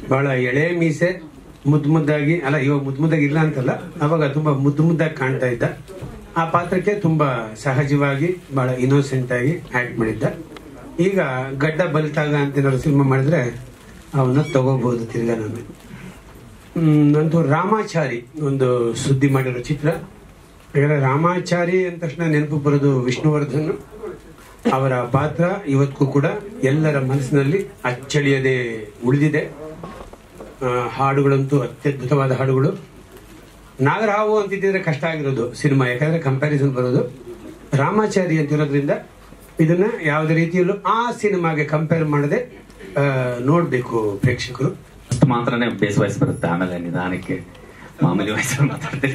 ಬಹಳ ಎಳೆ ಮೀಸೆ ಮುದ್ದು ಮುದ್ದಾಗಿ ಅಲ್ಲ ಇವಾಗ ಮುದ್ದು ಮುದ್ದಾಗಿ ಇಲ್ಲ ಅಂತಲ್ಲ ಅವಾಗ ತುಂಬಾ ಮುದ್ದು ಮುದ್ದಾಗಿ ಕಾಣ್ತಾ ಇದ್ದ ಆ ಪಾತ್ರಕ್ಕೆ ತುಂಬಾ ಸಹಜವಾಗಿ ಬಹಳ ಇನ್ನೋಸೆಂಟ್ ಆಗಿ ಆಕ್ಟ್ ಮಾಡಿದ್ದ ಈಗ ಗಡ್ಡ ಬಲಿತಾಗ ಅಂತ ಏನಾದ್ರು ಸಿನಿಮಾ ಮಾಡಿದ್ರೆ ಅವನ್ನ ತಗೋಬಹುದು ತಿರ್ಗಾ ನಾನು ಹ್ಮ್, ನಂದು ರಾಮಾಚಾರಿ ಒಂದು ಸುದ್ದಿ ಮಾಡಿರೋ ಚಿತ್ರ ಯಾಕಂದ್ರೆ ರಾಮಾಚಾರಿ ಅಂದ ತಕ್ಷಣ ನೆನಪು ಬರೋದು ವಿಷ್ಣುವರ್ಧನ್ ಅವರ ಪಾತ್ರ ಇವತ್ತಿಗೂ ಕೂಡ ಎಲ್ಲರ ಮನಸ್ಸಿನಲ್ಲಿ ಅಚ್ಚಳಿಯದೆ ಉಳಿದಿದೆ ಆ, ಹಾಡುಗಳಂತೂ ಅತ್ಯದ್ಭುತವಾದ ಹಾಡುಗಳು ನಾಗರಹಾವು ಅಂತಿದ್ದರೆ ಕಷ್ಟ ಆಗಿರೋದು ಸಿನಿಮಾ ಯಾಕಂದ್ರೆ ಕಂಪ್ಯಾರಿಸನ್ ಬರೋದು ರಾಮಾಚಾರಿ ಅಂತಿರೋದ್ರಿಂದ ಇದನ್ನ ಯಾವುದೇ ರೀತಿಯಲ್ಲೂ ಆ ಸಿನಿಮಾಗೆ ಕಂಪೇರ್ ಮಾಡದೆ ಆ, ನೋಡ್ಬೇಕು ಪ್ರೇಕ್ಷಕರು ಅಷ್ಟು ಮಾತ್ರನೇ ಬೇಸ್ ವಾಯ್ಸ್ ಬರುತ್ತೆ ಆಮೇಲೆ ನಿಧಾನಕ್ಕೆ ಮಾಮೂಲಿ ವಯಸ್ಸಲ್ಲಿ ಮಾತಾಡ್ತೀನಿ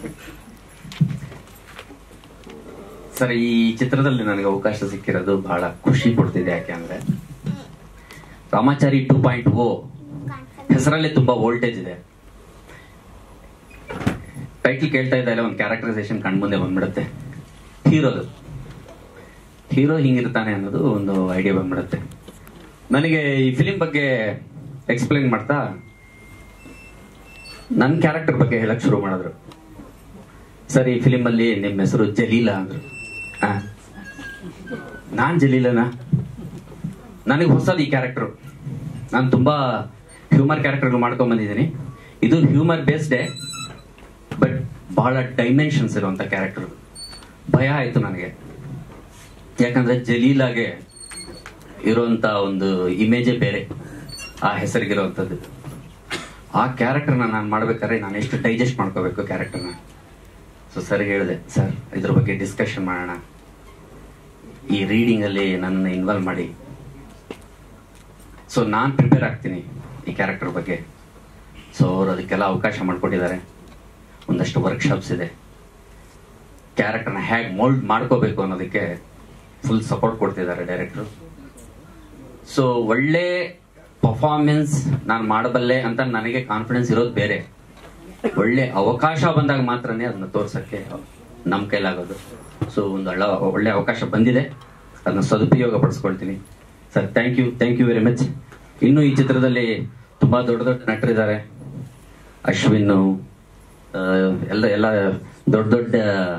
ಸರ್ ಈ ಚಿತ್ರದಲ್ಲಿ ನನಗೆ ಅವಕಾಶ ಸಿಕ್ಕಿರೋದು ಬಹಳ ಖುಷಿ ಕೊಡ್ತಿದೆ ಯಾಕೆ ಅಂದ್ರೆ ರಾಮಾಚಾರಿ ಟೂ ಪಾಯಿಂಟ್ ಓ ಹೆಸರಲ್ಲೇ ತುಂಬಾ ವೋಲ್ಟೇಜ್ ಇದೆ ಟೈಟಲ್ ಕೇಳ್ತಾ ಇದ್ದ ಒಂದು ಕ್ಯಾರೆಕ್ಟರೈಸೇಷನ್ ಕಣ್ಮುಂದೆ ಬಂದ್ಬಿಡುತ್ತೆ ಹೀರೋದು ಹೀರೋ ಹಿಂಗಿರ್ತಾನೆ ಅನ್ನೋದು ಒಂದು ಐಡಿಯಾ ಬಂದ್ಬಿಡುತ್ತೆ ನನಗೆ ಈ ಫಿಲಿಂ ಬಗ್ಗೆ ಎಕ್ಸ್ಪ್ಲೈನ್ ಮಾಡ್ತಾ ನನ್ನ ಕ್ಯಾರೆಕ್ಟರ್ ಬಗ್ಗೆ ಹೇಳಕ್ ಶುರು ಮಾಡಿದ್ರು ಸರ್ ಈ ಫಿಲಿಂ ಅಲ್ಲಿ ನಿಮ್ಮ ಹೆಸರು ಜಲೀಲಾ ಅಂದ್ರು ಆ, ನಾನ್ ಜಲೀಲನಾ ನನಗೆ ಹೊಸದು ಈ ಕ್ಯಾರೆಕ್ಟರ್ ನಾನು ತುಂಬಾ ಹ್ಯೂಮರ್ ಕ್ಯಾರೆಕ್ಟರ್ ಮಾಡ್ಕೊಂಡ್ ಬಂದಿದ್ದೀನಿ ಇದು ಹ್ಯೂಮರ್ ಬೇಸ್ಡೇ ಬಟ್ ಬಹಳ ಡೈಮೆನ್ಷನ್ಸ್ ಇರುವಂತ ಕ್ಯಾರೆಕ್ಟರ್ ಭಯ ಆಯ್ತು ನನಗೆ ಯಾಕಂದ್ರೆ ಜಲೀಲಾಗೆ ಇರುವಂತ ಒಂದು ಇಮೇಜೇ ಬೇರೆ ಆ ಹೆಸರಿಗಿರುವಂಥದ್ದು ಆ ಕ್ಯಾರೆಕ್ಟರ್ನ ನಾನು ಮಾಡ್ಬೇಕಾದ್ರೆ ನಾನು ಎಷ್ಟು ಡೈಜೆಸ್ಟ್ ಮಾಡ್ಕೋಬೇಕು ಕ್ಯಾರೆಕ್ಟರ್ನ ಸೊ ಸರ್ ಹೇಳಿದೆ ಸರ್ ಇದ್ರ ಬಗ್ಗೆ ಡಿಸ್ಕಷನ್ ಮಾಡೋಣ ಈ ರೀಡಿಂಗ್ ಅಲ್ಲಿ ನನ್ನನ್ನು ಇನ್ವಾಲ್ವ್ ಮಾಡಿ ಸೊ ನಾನು ಪ್ರಿಪೇರ್ ಆಗ್ತೀನಿ ಈ ಕ್ಯಾರೆಕ್ಟರ್ ಬಗ್ಗೆ ಸೊ ಅವ್ರು ಅದಕ್ಕೆಲ್ಲ ಅವಕಾಶ ಮಾಡಿಕೊಟ್ಟಿದ್ದಾರೆ ಒಂದಷ್ಟು ವರ್ಕ್ಶಾಪ್ಸ್ ಇದೆ ಕ್ಯಾರೆಕ್ಟರ್ನ ಹೇಗೆ ಮೋಲ್ಡ್ ಮಾಡ್ಕೋಬೇಕು ಅನ್ನೋದಕ್ಕೆ ಫುಲ್ ಸಪೋರ್ಟ್ ಕೊಡ್ತಿದ್ದಾರೆ ಡೈರೆಕ್ಟ್ರು ಸೊ ಒಳ್ಳೆ ಪರ್ಫಾರ್ಮೆನ್ಸ್ ನಾನು ಮಾಡಬಲ್ಲೆ ಅಂತ ನನಗೆ ಕಾನ್ಫಿಡೆನ್ಸ್ ಇರೋದು ಬೇರೆ ಒಳ್ಳೆ ಅವಕಾಶ ಬಂದಾಗ ಮಾತ್ರನೇ ಅದನ್ನ ತೋರ್ಸಕ್ಕೆ ನಮ್ಮ ಕೈಲಾಗೋದು ಸೊ ಒಂದು ಒಳ್ಳೆ ಒಳ್ಳೆ ಅವಕಾಶ ಬಂದಿದೆ ಅದನ್ನ ಸದುಪಯೋಗ ಪಡಿಸ್ಕೊಳ್ತೀನಿ sir thank you thank you very much ಇನ್ನು ಈ ಚಿತ್ರದಲ್ಲಿ ತುಂಬಾ ದೊಡ್ಡ ದೊಡ್ಡ ನಟರಿದ್ದಾರೆ ಅಶ್ವಿನ್ ಆ, ಎಲ್ಲ ಎಲ್ಲ ದೊಡ್ಡ ದೊಡ್ಡ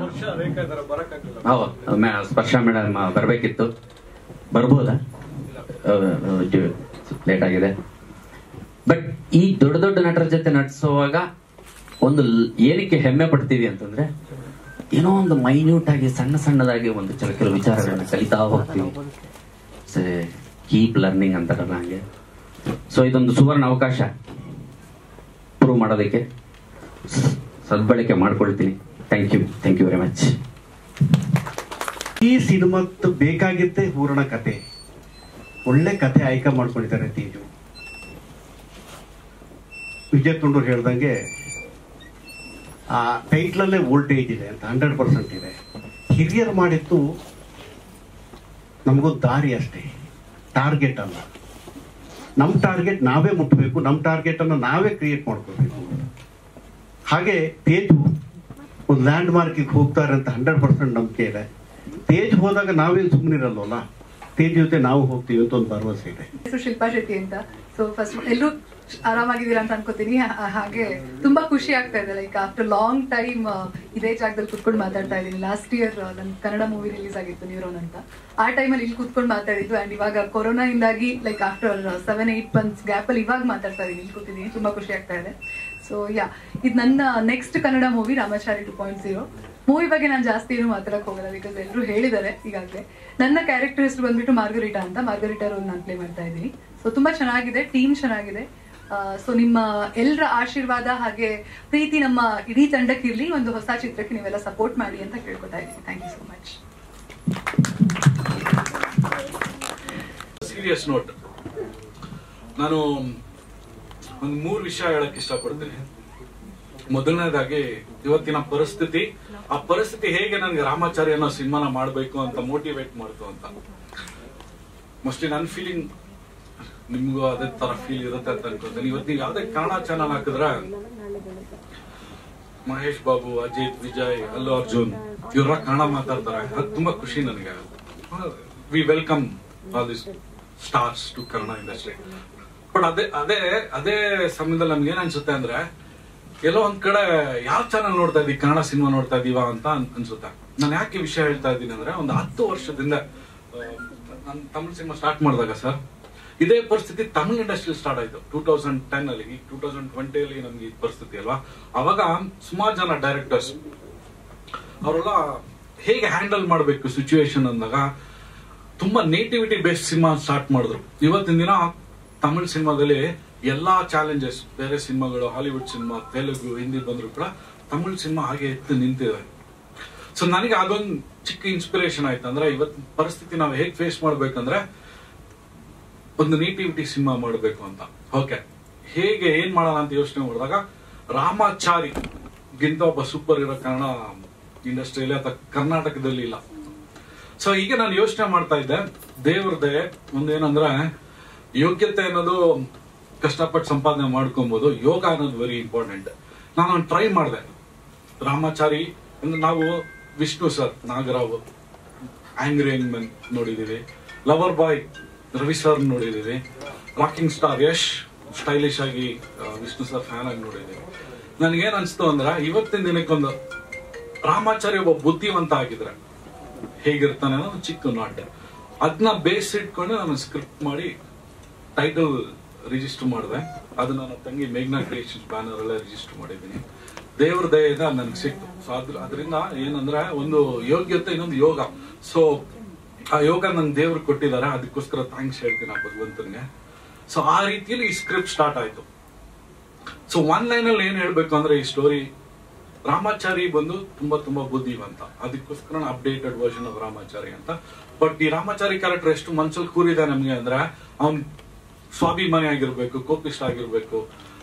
ಹೌದು ಮ್ಯಾ- ಸ್ಪರ್ಶ ಮೇಡಮ್ ಬರಬೇಕಿತ್ತು ಬರ್ಬೋದಾ ಲೇಟ್ ಆಗಿದೆ ಬಟ್ ಈ ದೊಡ್ಡ ದೊಡ್ಡ ನಟರ ಜೊತೆ ನಟಿಸುವಾಗ ಒಂದು ಲ್- ಏನಕ್ಕೆ ಹೆಮ್ಮೆ ಪಡ್ತೀವಿ ಅಂತಂದ್ರೆ ಏನೋ ಒಂದು ಮೈನ್ಯೂಟ್ ಆಗಿ ಸಣ್ಣ ಸಣ್ಣದಾಗಿ ಒಂದು ಚಲ ಕೆಲವು ವಿಚಾರಗಳನ್ನ ಕಲಿತಾ ಹೋಗ್ತೀವಿ ಕೀಪ್ ಲರ್ನಿಂಗ್ ಅಂತಾರಲ್ಲ ಹಂಗೆ ಸೊ ಇದೊಂದು ಸುವರ್ಣ ಅವಕಾಶ ಪ್ರೂವ್ ಮಾಡೋದಕ್ಕೆ ಸ- ಸದ್ಬಳಕೆ ಮಾಡ್ಕೊಳ್ತೀನಿ thank you thank you very much ಈ ಸಿನಿಮಾದ್ದು ಬೇಕಾಗಿದ್ದೇ ಹೂರಣ ಕತೆ ಒಳ್ಳೆ ಕತೆ ಆಯ್ಕೆ ಮಾಡ್ಕೊಂಡಿದ್ದಾರೆ ತೇಜು ವಿಜಯ್ ತುಂಡೂರ್ ಹೇಳ್ದಂಗೆ ಆ ಟೈಟ್ಲಲ್ಲೇ ವೋಲ್ಟೇಜ್ ಇದೆ ಅಂತ ಹಂಡ್ರೆಡ್ ಪರ್ಸೆಂಟ್ ಇದೆ ಹಿರಿಯರು ಮಾಡಿದ್ದು ನಮಗೊಂದು ದಾರಿ ಅಷ್ಟೇ ಟಾರ್ಗೆಟ್ ಅಲ್ಲ ನಮ್ಮ ಟಾರ್ಗೆಟ್ ನಾವೇ ಮುಟ್ಟಬೇಕು ನಮ್ಮ ಟಾರ್ಗೆಟ್ ಅನ್ನು ನಾವೇ ಕ್ರಿಯೇಟ್ ಮಾಡ್ಕೋಬೇಕು ಹಾಗೆ ತೇಜು ಒಂದು ಲ್ಯಾಂಡ್ ಮಾರ್ಕಿಗೆ ಹೋಗ್ತಾರೆ ಅಂತ ಹಂಡ್ರೆಡ್ ಪರ್ಸೆಂಟ್ ನಂಬಿಕೆ ಇದೆ ತೇಜ್ ಹೋದಾಗ ನಾವೇನು ಸುಮ್ಮನಿರಲ್ವಲ್ಲ ತೇಜ್ ಜೊತೆ ನಾವು ಹೋಗ್ತೀವಿ ಅಂತ ಒಂದು ಭರವಸೆ ಇದೆ ಹೆಸರು ಶಿಲ್ಪಾ ಶೆಟ್ಟಿ ಅಂತ ಸೊ ಫಸ್ಟ್ ಎಲ್ಲರೂ ಆರಾಮಾಗಿದ್ದೀರಾ ಅಂತ ಅನ್ಕೋತೀನಿ ಹಾ- ಹಾಗೆ ತುಂಬಾ ಖುಷಿ ಆಗ್ತಾ ಇದೆ ಲೈಕ್ ಆಫ್ಟರ್ ಲಾಂಗ್ ಟೈಮ್ ಇದೇ ಜಾಗದಲ್ಲಿ ಕುತ್ಕೊಂಡು ಮಾತಾಡ್ತಾ ಇದ್ದೀನಿ ಲಾಸ್ಟ್ ಇಯರ್ ನನ್ನ ಕನ್ನಡ ಮೂವಿ ರಿಲೀಸ್ ಆಗಿತ್ತು ನ್ಯೂರೋನ್ ಅಂತ ಆ ಟೈಮಲ್ಲಿ ಇಲ್ಲಿ ಕುತ್ಕೊಂಡು ಮಾತಾಡಿದ್ದು ಅಂಡ್ ಇವಾಗ ಕೊರೋನಾ ಇಂದಾಗಿ like after seven eight months gap ಅಲ್ಲಿ ಇವಾಗ ಮಾತಾಡ್ತಾ ಇದ್ದೀನಿ ಇಲ್ಲಿ ಕೂತಿದ್ದೀನಿ ತುಂಬಾ ಖುಷಿ ಆಗ್ತಾ ಇದೆ ಸೊ ಯಾ ಇದು ನನ್ನ next Kannada movie Ramachari two point zero movie ಬಗ್ಗೆ ನಾನು ಜಾಸ್ತಿ ಏನು ಮಾತಾಡಕ್ ಹೋಗಲ್ಲ ಬಿಕಾಸ್ ಎಲ್ಲರೂ ಹೇಳಿದ್ದಾರೆ ಈಗಾಗಲೇ ನನ್ನ ಕ್ಯಾರೆಕ್ಟರ್ ಹೆಸರು ಬಂದ್ಬಿಟ್ಟು ಮಾರ್ಗರಿಟಾ ಅಂತ ಮಾರ್ಗರಿಟಾ ರೋಲ್ ನಾನು ಪ್ಲೇ ಮಾಡ್ತಾ ಇದ್ದೀನಿ ಸೊ ತುಂಬಾ ಚೆನ್ನಾಗಿದೆ ಟೀಮ್ ಚೆನ್ನಾಗಿದೆ ಸೊ ನಿಮ್ಮ ಎಲ್ಲರ ಆಶೀರ್ವಾದ ಹಾಗೆ ಪ್ರೀತಿ ನಮ್ಮ ಇಡೀ ತಂಡಕ್ಕಿರ್ಲಿ ಒಂದು ಹೊಸ ಚಿತ್ರಕ್ಕೆ ನೀವೆಲ್ಲ ಸಪೋರ್ಟ್ ಮಾಡಿ ಅಂತ ಕೇಳ್ಕೊತಾ ಇದ್ದೀನಿ thank you so much serious note ನಾನು ಒಂದು ಮೂರು ವಿಷಯ ಹೇಳಕ್ ಇಷ್ಟಪಡ್ತೀನಿ ಮೊದಲನೇದಾಗಿ ಇವತ್ತಿನ ಪರಿಸ್ಥಿತಿ ಆ ಪರಿಸ್ಥಿತಿ ಹೇಗೆ ನನಗೆ ರಾಮಾಚಾರಿ ಅನ್ನೋ ಸಿನಿಮಾನ ಮಾಡಬೇಕು ಅಂತ ಮೋಟಿವೇಟ್ ಮಾಡ್ತು ಅಂತ ಮೋಸ್ಟ್ಲಿ ನನ್ನ ಫೀಲಿಂಗ್ ನಿಮ್ಗೂ ಅದೇ ತರ ಫೀಲ್ ಇರುತ್ತೆ ಅಂತ ಅನ್ಕೋತೀನಿ ಇವತ್ತು ನೀವು ಯಾವ್ದೇ ಕನ್ನಡ ಚಾನಲ್ ಹಾಕಿದ್ರೆ ಮಹೇಶ್ ಬಾಬು ಅಜಿತ್ ವಿಜಯ್ ಅಲ್ಲು ಅರ್ಜುನ್ ಇವರೆಲ್ಲ ಕನ್ನಡ ಮಾತಾಡ್ತಾರೆ ಅದು ತುಂಬಾ ಖುಷಿ ನನಗೆ we welcome all this stars to Kannada industry but ಅದೇ ಅದೇ ಅದೇ ಸಮಯದಲ್ಲಿ ನಮ್ಗೆ ಏನ್ ಅನ್ಸುತ್ತೆ ಅಂದ್ರೆ ಎಲ್ಲೋ ಒಂದ್ ಕಡೆ ಯಾವ ಚಾನಲ್ ನೋಡ್ತಾ ಇದೀವಿ ಕನ್ನಡ ಸಿನಿಮಾ ನೋಡ್ತಾ ಇದೀವ ಅಂತ ಅನ್- ಅನ್ಸುತ್ತೆ ನಾನು ಯಾಕೆ ಈ ವಿಷಯ ಹೇಳ್ತಾ ಇದ್ದೀನಿ ಅಂದ್ರೆ ಒಂದು ಹತ್ತು ವರ್ಷದಿಂದ ನಾನು ತಮಿಳ್ ಸಿನಿಮಾ ಸ್ಟಾರ್ಟ್ ಮಾಡಿದಾಗ ಸರ್ ಇದೇ ಪರಿಸ್ಥಿತಿ ತಮಿಳ್ ಇಂಡಸ್ಟ್ರಿ ಸ್ಟಾರ್ಟ್ ಆಯ್ತು ಟೂ ತೌಸಂಡ್ ಟೆನ್ ಅಲ್ಲಿ ಈಗ ಟೂ ತೌಸಂಡ್ ಟ್ವೆಂಟಿಯಲ್ಲಿ ನಮ್ಗೆ ಈ ಪರಿಸ್ಥಿತಿ ಅಲ್ವಾ ಅವಾಗ ಸುಮಾರು ಜನ ಡೈರೆಕ್ಟರ್ಸ್ ಅವರೆಲ್ಲ ಹೇಗೆ ಹ್ಯಾಂಡಲ್ ಮಾಡಬೇಕು ಸಿಚುವೇಶನ್ ಅಂದಾಗ ತುಂಬಾ ನೇಟಿವಿಟಿ ಬೇಸ್ಡ್ ಸಿನಿಮಾ ಸ್ಟಾರ್ಟ್ ಮಾಡಿದ್ರು ಇವತ್ತಿನ ದಿನ ತಮಿಳ್ ಸಿನಿಮಾದಲ್ಲಿ ಎಲ್ಲಾ ಚಾಲೆಂಜಸ್ ಬೇರೆ ಸಿನಿಮಾಗಳು ಹಾಲಿವುಡ್ ಸಿನಿಮಾ ತೆಲುಗು ಹಿಂದಿ ಬಂದ್ರು ಕೂಡ ತಮಿಳ್ ಸಿನಿಮಾ ಹಾಗೆ ಎತ್ತು ನಿಂತಿದೆ ಸೊ ನನಗೆ ಅದೊಂದು ಚಿಕ್ಕ ಇನ್ಸ್ಪಿರೇಷನ್ ಆಯ್ತು ಅಂದ್ರೆ ಇವತ್ತಿನ ಪರಿಸ್ಥಿತಿ ನಾವು ಹೇಗೆ ಫೇಸ್ ಮಾಡ್ಬೇಕಂದ್ರೆ ಒಂದು ನೇಟಿವಿಟಿ ಸಿನಿಮಾ ಮಾಡಬೇಕು ಅಂತ ಓಕೆ ಹೇಗೆ ಏನ್ ಮಾಡೋಣ ಅಂತ ಯೋಚನೆ ಮಾಡಿದಾಗ ರಾಮಾಚಾರಿ ಗಿಂತ ಒಬ್ಬ ಸೂಪರ್ ಇರೋ ಕನ್ನಡ ಇಂಡಸ್ಟ್ರಿಯಲ್ಲಿ ಅಥವಾ ಕರ್ನಾಟಕದಲ್ಲಿ ಇಲ್ಲ ಸೊ ಈಗ ನಾನು ಯೋಚನೆ ಮಾಡ್ತಾ ಇದ್ದೆ ದೇವ್ರದೇ ಒಂದೇನಂದ್ರೆ ಯೋಗ್ಯತೆ ಅನ್ನೋದು ಕಷ್ಟಪಟ್ಟು ಸಂಪಾದನೆ ಮಾಡ್ಕೊಬಹುದು ಯೋಗ ಅನ್ನೋದು ವೆರಿ ಇಂಪಾರ್ಟೆಂಟ್ ನಾನು ಒಂದು ಟ್ರೈ ಮಾಡಿದೆ ರಾಮಾಚಾರಿ ಅಂದ್ರೆ ನಾವು Vishnu sir Nagarao angry men ನೋಡಿದೀವಿ ಲವರ್ ಬಾಯ್ ರವಿ ಸರ್ ನೋಡಿದೀವಿ ರಾಕಿಂಗ್ ಸ್ಟಾರ್ ಯಶ್ ಸ್ಟೈಲಿಶ್ ಆಗಿ ಆ, ವಿಷ್ಣು ಸರ್ ಫ್ಯಾನ್ ಆಗಿ ನೋಡಿದೀವಿ ನನ್ಗೇನ್ ಅನ್ಸ್ತು ಅಂದ್ರೆ ಇವತ್ತಿನ ದಿನಕ್ಕೊಂದು ರಾಮಾಚಾರಿ ಒಬ್ಬ ಬುದ್ಧಿವಂತ ಆಗಿದ್ರೆ ಹೇಗಿರ್ತಾನೆ ಅನ್ನೋದು ಚಿಕ್ಕ ನಾಟ್ಯ ಅದನ್ನ ಬೇಸ್ ಇಟ್ಕೊಂಡು ನಾನು ಸ್ಕ್ರಿಪ್ಟ್ ಮಾಡಿ ಟೈಟಲ್ ರಿಜಿಸ್ಟರ್ ಮಾಡಿದೆ ಅದು ನನ್ನ ತಂಗಿ ಮೇಘ್ನಾ ಕ್ರಿಯೇಷನ್ಸ್ ಬ್ಯಾನರ್ ಎಲ್ಲ ರಿಜಿಸ್ಟರ್ ಮಾಡಿದ್ದೀನಿ ದೇವ್ರ ದಯೆಯಿಂದ ನನಗೆ ಸಿಕ್ತು ಸೊ ಅದ್ರ ಅದರಿಂದ ಏನಂದ್ರೆ ಒಂದು ಯೋಗ್ಯತೆ ಇನ್ನೊಂದು ಯೋಗ ಸೊ ಆ ಯೋಗ ನನ್ ದೇವ್ರು ಕೊಟ್ಟಿದ್ದಾರೆ ಅದಕ್ಕೋಸ್ಕರ ಥ್ಯಾಂಕ್ಸ್ ಹೇಳ್ತೀನಿ ಆ ಭಗವಂತನಿಗೆ ಸೊ ಆ ರೀತಿಯಲ್ಲಿ ಈ ಸ್ಕ್ರಿಪ್ಟ್ ಸ್ಟಾರ್ಟ್ ಆಯ್ತು ಸೊ ಒನ್ ಲೈನ್ ಅಲ್ಲಿ ಏನ್ ಹೇಳ್ಬೇಕು ಅಂದ್ರೆ ಈ ಸ್ಟೋರಿ ರಾಮಾಚಾರಿ ಬಂದು ತುಂಬಾ ತುಂಬಾ ಬುದ್ಧಿವಂತ ಅದಕ್ಕೋಸ್ಕರ ಅಪ್ಡೇಟೆಡ್ ವರ್ಷನ್ ಆಫ್ ರಾಮಾಚಾರಿ ಅಂತ ಬಟ್ ಈ ರಾಮಾಚಾರಿ ಕ್ಯಾರೆಕ್ಟರ್ ಎಷ್ಟು ಮನ್ಸಲ್ಲಿ ಕೂರಿದೆ ನಮ್ಗೆ ಅಂದ್ರೆ ಅವ್ನ್ ಸ್ವಾಭಿಮಾನಿ ಆಗಿರ್ಬೇಕು ಕೋಪಿಷ್ಟ ಆಗಿರ್ಬೇಕು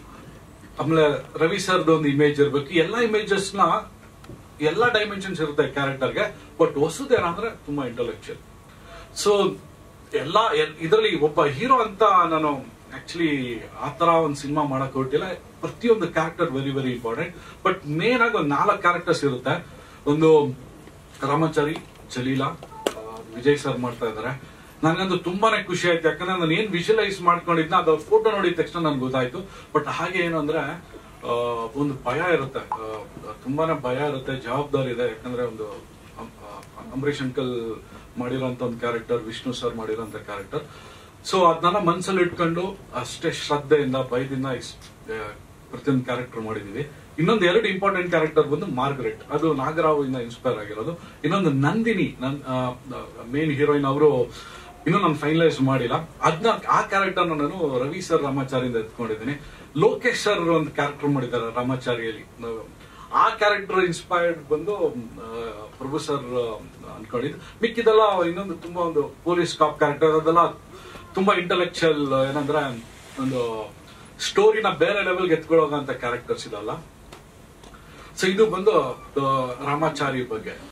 ಆಮೇಲೆ ರವಿ ಸರ್ದು ಒಂದು ಇಮೇಜ್ ಇರ್ಬೇಕು ಎಲ್ಲಾ ಇಮೇಜಸ್ ನ ಎಲ್ಲಾ ಡೈಮೆನ್ಷನ್ಸ್ ಇರುತ್ತೆ ಕ್ಯಾರೆಕ್ಟರ್ಗೆ ಬಟ್ ಹೊಸದೇನಂದ್ರೆ ತುಂಬಾ ಇಂಟೆಲೆಕ್ಚುಯಲ್ ಸೊ ಎಲ್ಲ ಇದರಲ್ಲಿ ಒಬ್ಬ ಹೀರೋ ಅಂತ ನಾನು ಆಕ್ಚುಲಿ ಆ ತರ ಒಂದು ಸಿನಿಮಾ ಮಾಡಕ್ ಹೊರಟಿಲ್ಲ ಪ್ರತಿಯೊಂದು character very very important but main ಆಗಿ ಒಂದು ನಾಲ್ಕು ಕ್ಯಾರೆಕ್ಟರ್ಸ್ ಇರುತ್ತೆ ಒಂದು ರಾಮಾಚಾರಿ ಜಲೀಲಾ ಆ, ವಿಜಯ್ ಸರ್ ಮಾಡ್ತಾ ಇದ್ದಾರೆ ನನಗಂತೂ ತುಂಬಾನೇ ಖುಷಿ ಆಯ್ತು ಯಾಕಂದ್ರೆ ನಾನು ಏನ್ ವಿಜುವಲೈಸ್ ಮಾಡ್ಕೊಂಡಿದ್ನ ಅದು ಫೋಟೋ ನೋಡಿದ ತಕ್ಷಣ ನನ್ಗೆ ಗೊತ್ತಾಯ್ತು ಬಟ್ ಹಾಗೆ ಏನು ಅಂದ್ರೆ ಆ, ಒಂದು ಭಯ ಇರುತ್ತೆ ಆ, ತುಂಬಾನೇ ಭಯ ಇರುತ್ತೆ ಜವಾಬ್ದಾರಿ ಇದೆ ಯಾಕಂದ್ರೆ ಒಂದು ಅಂ- ಆ, ಅಂಬರೀಷ್ ಅಂಕಲ್ ಮಾಡಿರೋಂತ ಒಂದು ಕ್ಯಾರೆಕ್ಟರ್ ವಿಷ್ಣು ಸರ್ ಮಾಡಿರೋಂತ ಕ್ಯಾರೆಕ್ಟರ್ ಸೊ ಅದನ್ನೆಲ್ಲ ಮನ್ಸಲ್ಲಿ ಇಟ್ಕೊಂಡು ಅಷ್ಟೇ ಶ್ರದ್ಧೆಯಿಂದ ಭಯದಿಂದ ಇಸ್- ಆ, ಪ್ರತಿಯೊಂದು ಕ್ಯಾರೆಕ್ಟರ್ ಮಾಡಿದೀವಿ ಇನ್ನೊಂದು ಎರಡು ಇಂಪಾರ್ಟೆಂಟ್ ಕ್ಯಾರೆಕ್ಟರ್ ಬಂದು ಮಾರ್ಗರೆಟ್ ಅದು ನಾಗರಾವ್ ಇಂದ ಇನ್ಸ್ಪೈರ್ ಆಗಿರೋದು ಇನ್ನೊಂದು ನಂದಿನಿ ನನ್ ಮೇನ್ ಹೀರೋಯಿನ್ ಅವರು ಇನ್ನೂ ನಾನು ಫೈನಲೈಸ್ ಮಾಡಿಲ್ಲ ಅದನ್ನ ಆ ಕ್ಯಾರೆಕ್ಟರ್ ನಾನು ರವಿ ಸರ್ ರಾಮಾಚಾರಿಯಿಂದ ಎತ್ಕೊಂಡಿದ್ದೀನಿ ಲೋಕೇಶ್ ಸರ್ ಒಂದು ಕ್ಯಾರೆಕ್ಟರ್ ಮಾಡಿದ್ದಾರೆ ರಾಮಾಚಾರಿಯಲ್ಲಿ ನಾವು- ಆ ಕ್ಯಾರೆಕ್ಟರ್ ಇನ್ಸ್ಪೈರ್ಡ್ ಬಂದು ಆ, ಪ್ರಭು ಸರ್ ಅನ್ಕೊಂಡಿದ್ದು ಮಿಕ್ಕಿದೆಲ್ಲ ಇನ್ನೊಂದು ತುಂಬಾ ಒಂದು ಪೊಲೀಸ್ ಕಾಪ್ ಕ್ಯಾರೆಕ್ಟರ್ ಅದೆಲ್ಲ ತುಂಬಾ ಇಂಟೆಲೆಕ್ಚುಯಲ್ ಏನಂದ್ರೆ ಒಂದು ಸ್ಟೋರಿನ ಬೇರೆ ಲೆವೆಲ್ಗೆ ಎತ್ಕೊಳ್ಳೋಂತ ಕ್ಯಾರೆಕ್ಟರ್ಸ್ ಇದಲ್ಲ ಸೊ ಇದು ಬಂದು ಆ, ರಾಮಾಚಾರಿ ಬಗ್ಗೆ